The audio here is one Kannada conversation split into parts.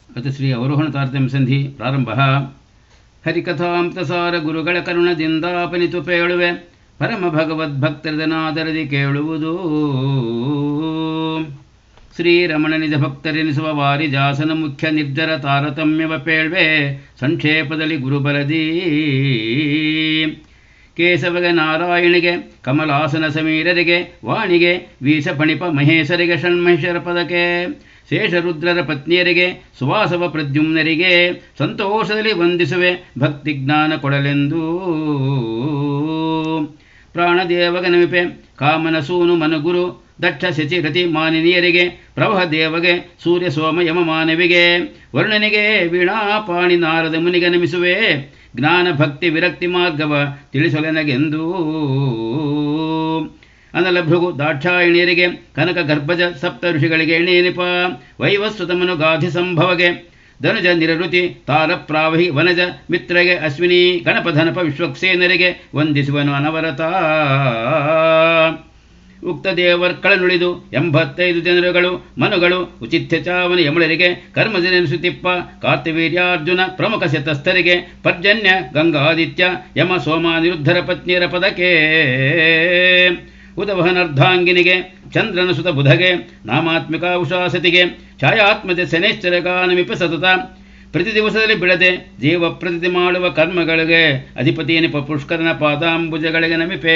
ಅಥ ಶ್ರೀ ಅವರೋಹಣ ತಾರತಮ್ಯ ಸಂಧಿ ಪ್ರಾರಂಭ ಹರಿಕಥಾಂತಸಾರ ಗುರುಗಳ ಕರುಣದಿಂದಾಪನಿತು ಪೇಳುವೆ ಪರಮ ಭಗವದ್ಭಕ್ತರದನಾದರದಿ ಕೇಳುವುದು ಶ್ರೀರಮಣನಿಜ ಭಕ್ತರೆನಿಸುವ ವಾರಿಜಾಸನ ಮುಖ್ಯ ನಿರ್ಜರ ತಾರತಮ್ಯವ ಪೇಳ್ವೆ ಸಂಕ್ಷೇಪದಲ್ಲಿ ಗುರುಬಲದಿ ಕೇಶವಗೆ ನಾರಾಯಣಿಗೆ ಕಮಲಾಸನ ಸಮೀರರಿಗೆ ವಾಣಿಗೆ ವೀಸ ಪಣಿಪ ಮಹೇಶರಿಗೆ ಷಣ್ಮಹೇಶ್ವರ ಪದಕ್ಕೆ ಶೇಷರುದ್ರರ ಪತ್ನಿಯರಿಗೆ ಸುವಾಸವ ಪ್ರದ್ಯುಮ್ನರಿಗೆ ಸಂತೋಷದಲ್ಲಿ ವಂದಿಸುವೆ ಭಕ್ತಿ ಜ್ಞಾನ ಕೊಡಲೆಂದು ಪ್ರಾಣದೇವಗ ನಮಿಪೆ ಕಾಮನ ಸೂನು ಮನಗುರು ದಕ್ಷ ಶಚಿರತಿ ಮಾನಿನಿಯರಿಗೆ ಪ್ರವಹ ದೇವಗೆ ಸೂರ್ಯ ಸೋಮ ಯಮ ಮಾನವಿಗೆ ವರ್ಣನಿಗೆ ವೀಣಾಪಾಣಿ ನಾರದ ಮುನಿಗೆ ನಮಿಸುವೆ ಜ್ಞಾನ ಭಕ್ತಿ ವಿರಕ್ತಿ ಮಾರ್ಗವ ತಿಳಿಸಲೆನಗೆಂದೂ ಅನಲ ಭೃಗು ದಾಕ್ಷಾಯಣಿಯರಿಗೆ ಕನಕ ಗರ್ಭಜ ಸಪ್ತ ಋಷಿಗಳಿಗೆ ಎಣೇನಿಪ ವೈವಸ್ವತಮನು ಗಾಧಿ ಸಂಭವಗೆ ಧನುಜ ನಿರಋತಿ ತಾರಪ್ರಾವಹಿ ವನಜ ಮಿತ್ರಗೆ ಅಶ್ವಿನಿ ಗಣಪಧನಪ ವಿಶ್ವಕ್ಸೇನರಿಗೆ ವಂದಿಸುವನು ಅನವರತ ಉಕ್ತ ದೇವರ್ಕಳ ನುಳಿದು ಎಂಬತ್ತೈದು ಜನರುಗಳು ಮನುಗಳು ಉಚಿತ್ಯ ಚಾವನ ಯಮಳರಿಗೆ ಕರ್ಮಜನೆನಿಸುತ್ತಿಪ್ಪ ಕಾರ್ತಿವೀರ್ಯಾರ್ಜುನ ಪ್ರಮುಖ ಶತಸ್ಥರಿಗೆ ಪರ್ಜನ್ಯ ಗಂಗಾದಿತ್ಯ ಯಮ ಸೋಮ ನಿರುದ್ಧರ ಪತ್ನಿಯರ ಪದಕ್ಕೆ ಉದವಹನರ್ಧಾಂಗಿನಿಗೆ ಚಂದ್ರನ ಸುತ ಬುಧಗೆ ನಾಮಾತ್ಮಿಕ ಉಷಾಸತಿಗೆ ಛಾಯಾತ್ಮಜ ಶನೇಶ್ವರಗಾನಮಿಪ ಸತತ ಪ್ರತಿ ದಿವಸದಲ್ಲಿ ಬಿಡದೆ ಜೀವ ಪ್ರತಿಥಿ ಮಾಡುವ ಕರ್ಮಗಳಿಗೆ ಅಧಿಪತಿ ನಿಪ ಪುಷ್ಕರನ ಪಾದಾಂಬುಜಗಳಿಗೆ ನಮಿಪೇ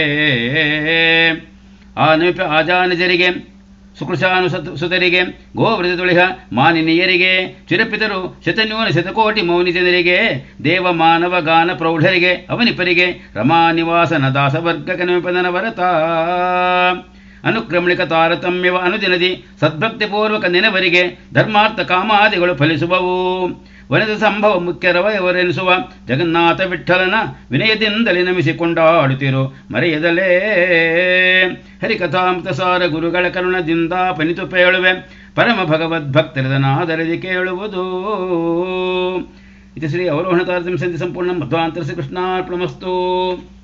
ಆ ನಮಿಪ ಆಜಾನಜರಿಗೆ ಸುಕೃಶಾನು ಸುತರಿಗೆ ಗೋವ್ರತ ತುಳಿಹ ಮಾನಿನಿಯರಿಗೆ ಚಿರಪಿತರು ಶತನ್ಯೂನ ಶತಕೋಟಿ ಮೌನಿ ಜನರಿಗೆ ದೇವ ಮಾನವ ಗಾನ ಪ್ರೌಢರಿಗೆ ಅವನಿಪರಿಗೆ ರಮಾನಿವಾಸನ ದಾಸವರ್ಗಕ ನಮಿಪದನ ವರತ ಅನುಕ್ರಮಣಿಕ ತಾರತಮ್ಯವ ಅನುದಿನದಿ ಸದ್ಭಕ್ತಿಪೂರ್ವಕ ನೆನವರಿಗೆ ಧರ್ಮಾರ್ಥ ಕಾಮಾದಿಗಳು ಫಲಿಸುವವು ವನದ ಸಂಭವ ಮುಖ್ಯರವಯವರೆನಿಸುವ ಜಗನ್ನಾಥ ವಿಠಲನ ವಿನಯದಿಂದಲೇ ನಮಿಸಿಕೊಂಡಾಡುತ್ತಿರು ಮರೆಯದಲೇ ಹರಿಕಥಾಮೃತ ಸಾರ ಗುರುಗಳ ಕರುಣದಿಂದ ಪನಿತು ಪೇಳುವೆ ಪರಮ ಭಗವದ್ಭಕ್ತರದನಾದರದಿ ಕೇಳುವುದು ಇದು ಶ್ರೀ ಅವರೋಹಣ ತಾರತಮ್ಯ ಸಂಧಿ ಸಂಪೂರ್ಣ ಮಧ್ವಾಂತರ ಶ್ರೀ ಕೃಷ್ಣಾರ್ಪಣಮಸ್ತು